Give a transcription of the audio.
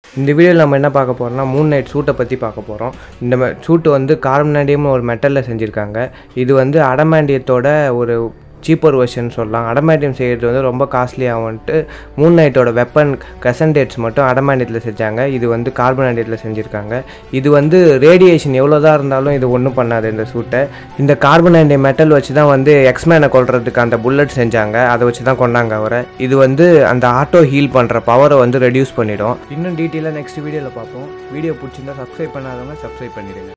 இந்த வீடியோவில் நம்ம என்ன பார்க்க போகிறோம்னா மூன் நைட் சூட்டை பற்றி பார்க்க போகிறோம் இந்த சூட்டு வந்து கார்பனாண்டியம்னு ஒரு மெட்டலில் செஞ்சுருக்காங்க இது வந்து அடமாண்டியத்தோட ஒரு சீப்பர் வெர்ஷன் சொல்லலாம் அடமாண்டியம் செய்கிறது வந்து ரொம்ப காஸ்ட்லியாக வந்துட்டு மூன் நைட்டோட வெப்பன் கசன்டேட்ஸ் மட்டும் அடமாண்டியத்தில் செஞ்சாங்க இது வந்து கார்பனாண்டியத்தில் செஞ்சுருக்காங்க இது வந்து ரேடியேஷன் எவ்வளோ தான் இருந்தாலும் இது ஒன்றும் பண்ணாது இந்த சூட்டை இந்த கார்பனாண்டியம் மெட்டல் வச்சு தான் வந்து எக்ஸ்மேனை கொல்றதுக்கு அந்த புல்லட் செஞ்சாங்க அதை வச்சு தான் கொண்டாங்க அவரை இது வந்து அந்த ஆட்டோ ஹீல் பண்ணுற பவரை வந்து ரெடியூஸ் பண்ணிடும் இன்னும் டீட்டெயிலாக நெக்ஸ்ட் வீடியோவில் பார்ப்போம் வீடியோ பிடிச்சிருந்தா சப்ஸ்கிரைப் பண்ணாதவங்க சப்ஸ்கிரைப் பண்ணிடுங்க